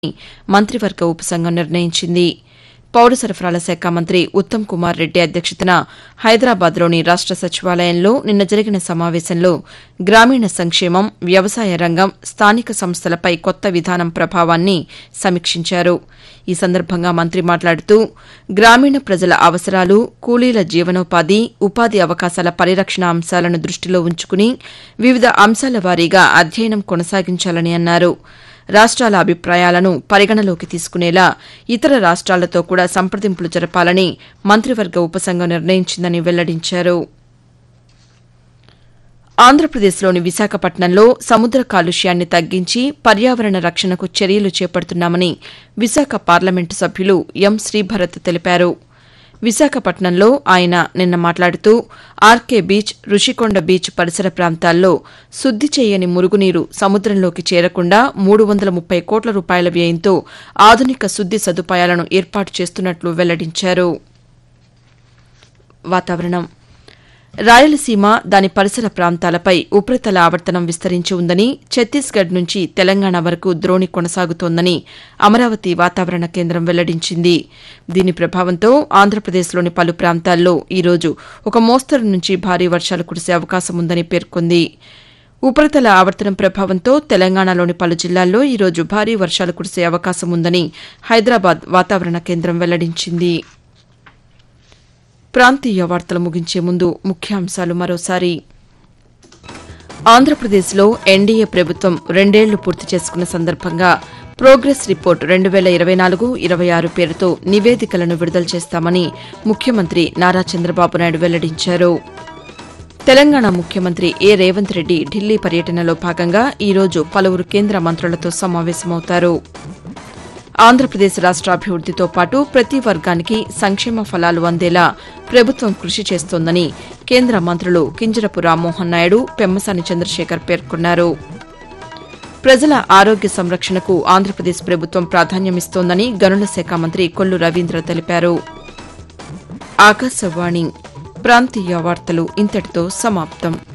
మంత్రివర్గ ఉపసంఘం నిర్ణయించింది పౌర సరఫరాల శాఖ మంత్రి ఉత్తమ్ కుమార్ రెడ్డి అధ్యక్షతన హైదరాబాద్లోని రాష్ట సచివాలయంలో నిన్న జరిగిన సమావేశంలో గ్రామీణ సంక్షేమం వ్యవసాయ రంగం స్థానిక సంస్థలపై కొత్త విధానం ప్రభావాన్ని సమీక్షించారు ఈ సందర్భంగా మంత్రి మాట్లాడుతూ గ్రామీణ ప్రజల అవసరాలు కూలీల జీవనోపాధి ఉపాధి అవకాశాల పరిరక్షణ అంశాలను దృష్టిలో ఉంచుకుని వివిధ అంశాల వారీగా అధ్యయనం కొనసాగించాలని అన్నారు రాష్ట్రాల అభిప్రాయాలను పరిగణలోకి తీసుకునేలా ఇతర రాష్ట్రాలతో కూడా సంప్రదింపులు జరపాలని మంత్రివర్గ ఉపసంఘం నిర్ణయించిందని వెల్లడించారు ఆంధ్రప్రదేశ్లోని విశాఖపట్నంలో సముద్ర కాలుష్యాన్ని తగ్గించి పర్యావరణ రక్షణకు చర్యలు చేపడుతున్నామని విశాఖ పార్లమెంటు సభ్యులు ఎం శ్రీభరత్ తెలిపారు విశాఖపట్నంలో ఆయన నిన్న మాట్లాడుతూ ఆర్కే బీచ్ రుషికొండ బీచ్ పరిసర ప్రాంతాల్లో శుద్ది చేయని మురుగునీరు సముద్రంలోకి చేరకుండా మూడు వందల ముప్పై కోట్ల రూపాయల వ్యయంతో ఆధునిక శుద్ది సదుపాయాలను ఏర్పాటు చేస్తున్నట్లు వెల్లడించారు వాతావరణం రాయలసీమ దాని పరిసర ప్రాంతాలపై ఉపరితల ఆవర్తనం విస్తరించి ఉందని ఛత్తీస్గఢ్ నుంచి తెలంగాణ వరకు ద్రోణి కొనసాగుతోందని అమరావతి వాతావరణ కేంద్రం వెల్లడించింది దీని ప్రభావంతో ఆంధ్రప్రదేశ్లోని పలు ప్రాంతాల్లో ఈరోజు ఒక మోస్తరు నుంచి భారీ వర్షాలు కురిసే అవకాశం ఉందని పేర్కొంది ఉపరితల ఆవర్తనం ప్రభావంతో తెలంగాణలోని పలు జిల్లాల్లో ఈరోజు భారీ వర్షాలు కురిసే అవకాశం ఉందని హైదరాబాద్ వాతావరణ కేంద్రం వెల్లడించింది ప్రాంతీయ వార్తలు ముగించే ముందు ముఖ్యాంశాలు మరోసారి ఆంధ్రప్రదేశ్లో ఎన్డీఏ ప్రభుత్వం రెండేళ్లు పూర్తి చేసుకున్న సందర్భంగా ప్రోగ్రెస్ రిపోర్ట్ రెండు వేల ఇరవై నాలుగు ఇరవై ఆరు పేరుతో నివేదికలను విడుదల చేస్తామని ముఖ్యమంత్రి నారా చంద్రబాబు నాయుడు వెల్లడించారు తెలంగాణ ముఖ్యమంత్రి ఏ రేవంత్ రెడ్డి ఢిల్లీ పర్యటనలో భాగంగా ఈరోజు పలువురు కేంద్ర మంత్రులతో సమావేశమవుతారు ఆంధ్రప్రదేశ్ రాష్ట్రాభివృద్దితో పాటు ప్రతి వర్గానికి సంక్షేమ ఫలాలు అందేలా ప్రభుత్వం కృషి చేస్తోందని కేంద్ర మంత్రులు కింజరపు రామ్మోహన్ నాయుడు పెమ్మసాని చంద్రశేఖర్ పేర్కొన్నారు ప్రజల ఆరోగ్య సంరక్షణకు ఆంధ్రప్రదేశ్ ప్రభుత్వం ప్రాధాన్యమిస్తోందని గనుల శాఖ మంత్రి కొల్లు రవీంద్ర తెలిపారు ఆకాశవాణి ప్రాంతీయ వార్తలు ఇంతటితో సమాప్తం